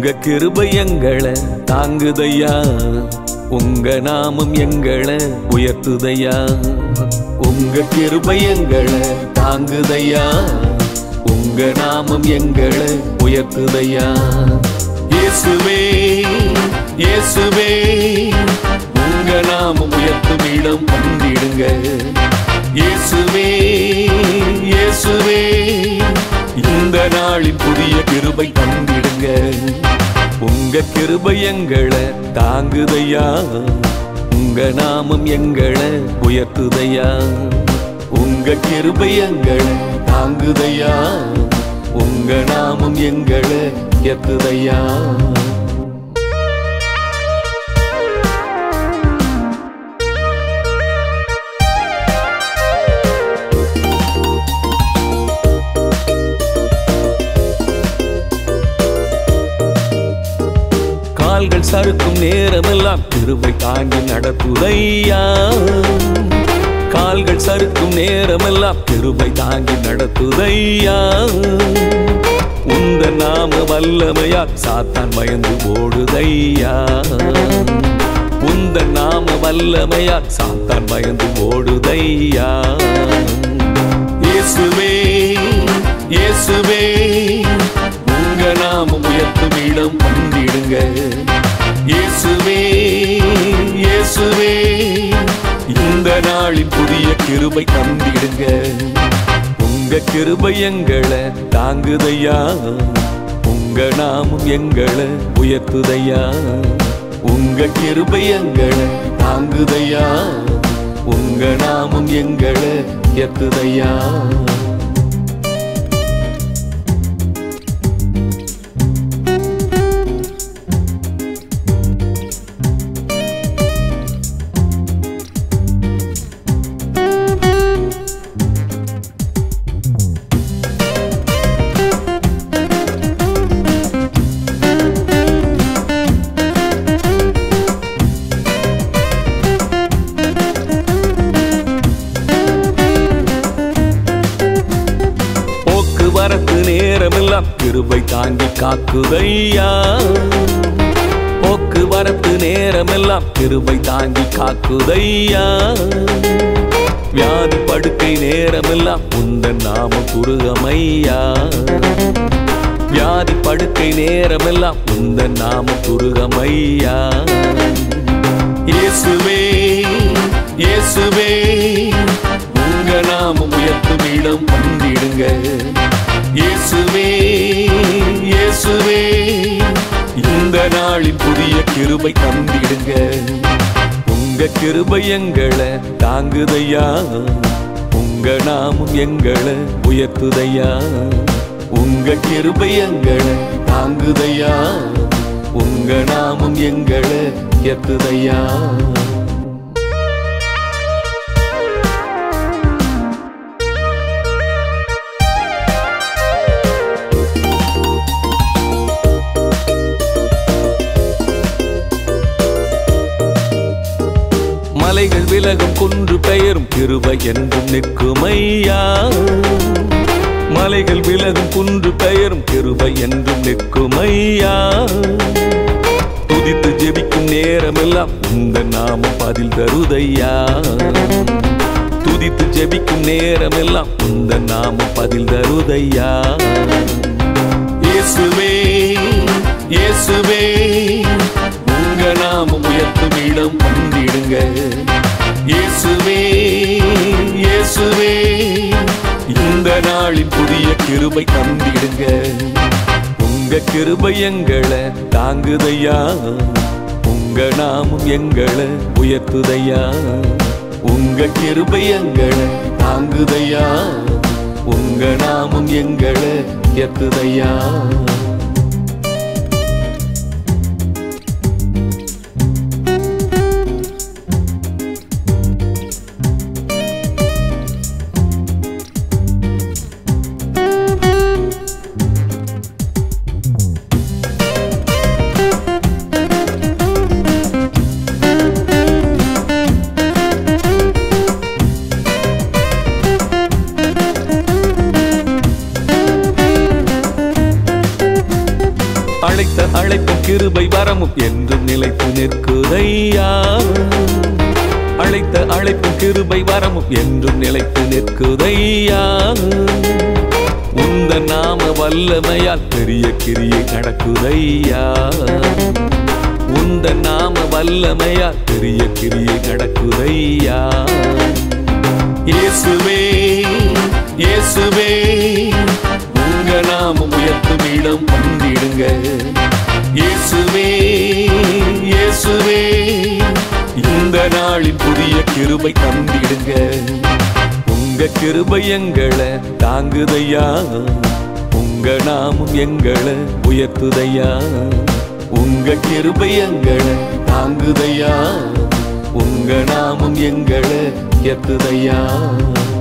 உங்க கிருபை எங்களை தாங்குதையா உங்க நாமம் எங்களை உயர்த்துதையா உங்க கிருபை எங்களை தாங்குதையா உங்க நாமம் எங்களை உயர்த்துதையா இயேசுவே இயேசுவே உங்க நாமம் உயர்த்தும் இடம் வந்திடுங்க இயேசுவே இயேசுவே இந்த நாளில் புதிய கிருபை தந்திடுங்க உங்க கிருபை எங்களை தாங்குதையா உங்க நாமம் எங்களை உயர்த்துதையா உங்க கிருபை எங்களை தாங்குதையா உங்க நாமம் எங்களை உயர்த்துதையா கால்கள் சறுக்கும் நேரமெல்லாம் கிருபை தாங்கி நடத்துதையா கால்கள் சறுக்கும் நேரமெல்லாம் கிருபை தாங்கி நடத்துதையா உந்த நாம வல்லமையா சாத்தான் பயந்து ஓடுதையா உந்த நாம வல்லமையா சாத்தான் பயந்து ஓடுதையா இயேசுவே இயேசுவே உங்க நாமம் உயர்த்தும் இடம் வந்திடுங்க இயேசுவே இயேசுவே இந்த நாளில் புதிய கிருபை தந்திடுங்க உங்க கிருபை எங்களை தாங்குதையா உங்க நாமம் எங்களை உயர்த்துதையா உங்க கிருபை எங்களை தாங்குதையா உங்க நாமம் எங்களை உயர்த்துதையா போக்குவரத்து நேரமெல்லாம் கிருபை தாங்கி காக்குதையா போக்குவரத்து நேரமெல்லாம் கிருபை தாங்கி காக்குதையா வியாதி படுக்கை நேரமெல்லாம் உந்தன் நாமம் குருகமையா வியாதி படுக்கை நேரமெல்லாம் உந்தன் நாமம் குருகமையா இயேசுவே இயேசுவே உங்க நாமம் உயர்த்தும் இடம் வந்திடுங்க இயேசுவே இயேசுவே இந்த நாளில் புதிய கிருபை தந்திடுங்க உங்க கிருபை எங்களை தாங்குதையா உங்க நாமம் எங்களை உயர்த்துதையா உங்க கிருபை எங்களை தாங்குதையா உங்க நாமம் எங்களை உயர்த்துதையா மலைகள் விலகும் குன்று பெயரும் கிருபை என்றும் நிற்குமையா மலைகள் விலகும் குன்று பெயரும் கிருபை என்றும் நிற்குமையா துதித்து ஜெபிக்கும் நேரமெல்லாம் உங்க நாமம் பதில் தருதையா துதித்து ஜெபிக்கும் நேரமெல்லாம் உந்த நாமம் பதில் தருதையா இயேசுவே இயேசுவே உங்க நாமம் உயர்த்தும் இடம் வந்திடுங்க இயேசுவே இயேசுவே இந்த நாளில் புதிய கிருபை தந்திடுங்க உங்க கிருபை எங்களை தாங்குதையா உங்க நாமம் எங்களை உயர்த்துதையா உங்க கிருபை எங்களை தாங்குதையா உங்க நாமம் எங்களை உயர்த்துதையா கிருபை வரமும் என்றும் நிலைத்து நிற்குதையா அழைத்த அழைப்பும் கிருபை வரமும் என்றும் நிலைத்து நிற்குதையா உந்த நாம வல்லமையால் பெரிய கிரியை நடக்குதையா உந்த நாம வல்லமையால் பெரிய கிரியை நடக்குதையா இயேசுவே இயேசுவே உங்க நாமம் உயர்த்தும் இடம் வந்திடுங்க இயேசுவே இயேசுவே இந்த நாளில் புதிய கிருபை தந்திடுங்க உங்க கிருபை எங்களை தாங்குதையா உங்க நாமம் எங்களை உயர்த்துதையா உங்க கிருபை எங்களை தாங்குதையா உங்க நாமம் எங்களை உயர்த்துதையா